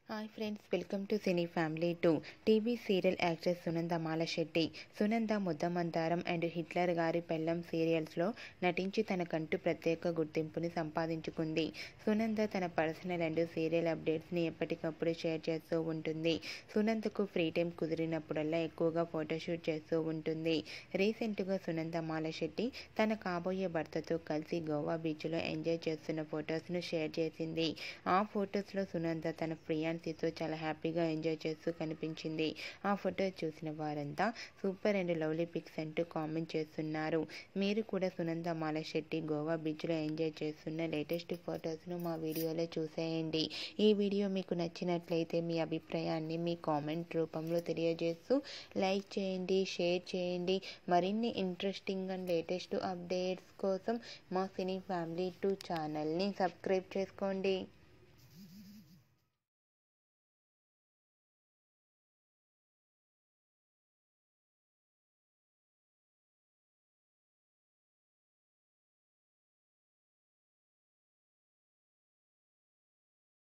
hi friends welcome to cine family two TV serial actress Sunanda Malashetty Sunanda Muddamandaram and Hitler గారి పెళ్ళం సీరియల్స్లో నటించి తనకంటూ ప్రత్యేక గుర్తింపుని సంపాదించుకుంది సునంద తన పర్సనల్ అండ్ సీరియల్ అప్డేట్స్ని ఎప్పటికప్పుడు షేర్ చేస్తూ ఉంటుంది సునందకు ఫ్రీ టైం కుదిరినప్పుడల్లా ఎక్కువగా ఫోటోషూట్ చేస్తూ ఉంటుంది రీసెంట్గా సునంద మాలశెట్టి తన కాబోయే భర్తతో కలిసి గోవా బీచ్లో ఎంజాయ్ చేస్తున్న ఫొటోస్ను షేర్ చేసింది ఆ ఫొటోస్లో సునంద తన ప్రియాన్సీతో చాలా హ్యాపీగా ఎంజాయ్ చేస్తూ కనిపించింది ఆ ఫోటో చూసిన వారంతా సూపర్ అండ్ లవ్లీ పిక్స్ అంటూ కామెంట్ చేస్తున్నారు మీరు కూడా సునంద మాలశెట్టి గోవా బీచ్లో ఎంజాయ్ చేస్తున్న లేటెస్ట్ ఫొటోస్ను మా వీడియోలో చూసేయండి ఈ వీడియో మీకు నచ్చినట్లయితే మీ అభిప్రాయాన్ని మీ కామెంట్ రూపంలో తెలియజేస్తూ లైక్ చేయండి షేర్ చేయండి మరిన్ని ఇంట్రెస్టింగ్ అండ్ లేటెస్ట్ అప్డేట్స్ కోసం మా సినీ ఫ్యామిలీ టూ ఛానల్ని సబ్స్క్రైబ్ చేసుకోండి